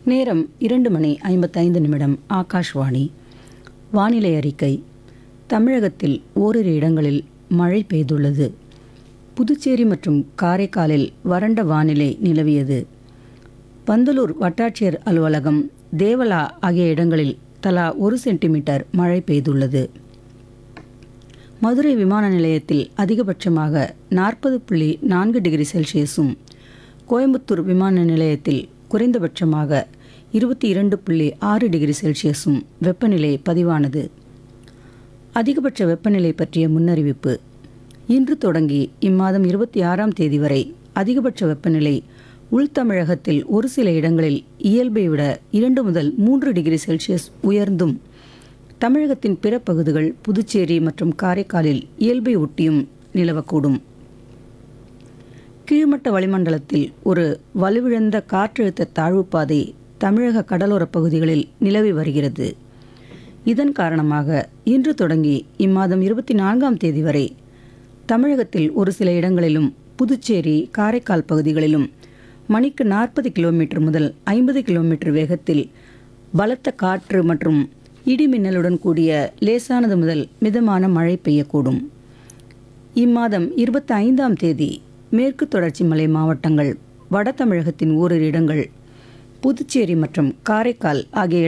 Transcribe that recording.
நேரம் இரண்டு மணி ஐம்பத்தைந்து நிமிடம் ஆகாஷ்வாணி வானிலை அறிக்கை தமிழகத்தில் ஓரிரு இடங்களில் மழை பெய்துள்ளது புதுச்சேரி மற்றும் காரைக்காலில் வறண்ட வானிலை நிலவியது பந்தலூர் வட்டாட்சியர் அலுவலகம் தேவலா ஆகிய இடங்களில் தலா ஒரு சென்டிமீட்டர் மழை பெய்துள்ளது மதுரை விமான நிலையத்தில் அதிகபட்சமாக நாற்பது புள்ளி நான்கு டிகிரி செல்சியஸும் கோயம்புத்தூர் விமான நிலையத்தில் குறைந்தபட்சமாக இருபத்தி இரண்டு புள்ளி ஆறு டிகிரி செல்சியஸும் வெப்பநிலை பதிவானது அதிகபட்ச வெப்பநிலை பற்றிய முன்னறிவிப்பு இன்று தொடங்கி இம்மாதம் இருபத்தி ஆறாம் தேதி வரை அதிகபட்ச வெப்பநிலை உள்தமிழகத்தில் ஒரு சில இடங்களில் இயல்பை விட இரண்டு முதல் மூன்று டிகிரி செல்சியஸ் உயர்ந்தும் தமிழகத்தின் பிற பகுதிகள் புதுச்சேரி மற்றும் காரைக்காலில் இயல்பை ஒட்டியும் நிலவக்கூடும் கீழ்மட்ட வளிமண்டலத்தில் ஒரு வலுவிழந்த காற்றழுத்த தாழ்வுப்பாதை தமிழக கடலோரப் பகுதிகளில் நிலவி வருகிறது இதன் காரணமாக இன்று தொடங்கி இம்மாதம் இருபத்தி நான்காம் தேதி வரை தமிழகத்தில் ஒரு சில இடங்களிலும் புதுச்சேரி காரைக்கால் பகுதிகளிலும் மணிக்கு நாற்பது கிலோமீட்டர் முதல் ஐம்பது கிலோமீட்டர் வேகத்தில் பலத்த காற்று மற்றும் இடி மின்னலுடன் கூடிய லேசானது முதல் மிதமான மழை பெய்யக்கூடும் இம்மாதம் இருபத்தி ஐந்தாம் தேதி மேற்கு தொடர்ச்சி மலை மாவட்டங்கள் வட தமிழகத்தின் ஓரிரு இடங்கள் புதுச்சேரி மற்றும் காரைக்கால் ஆகிய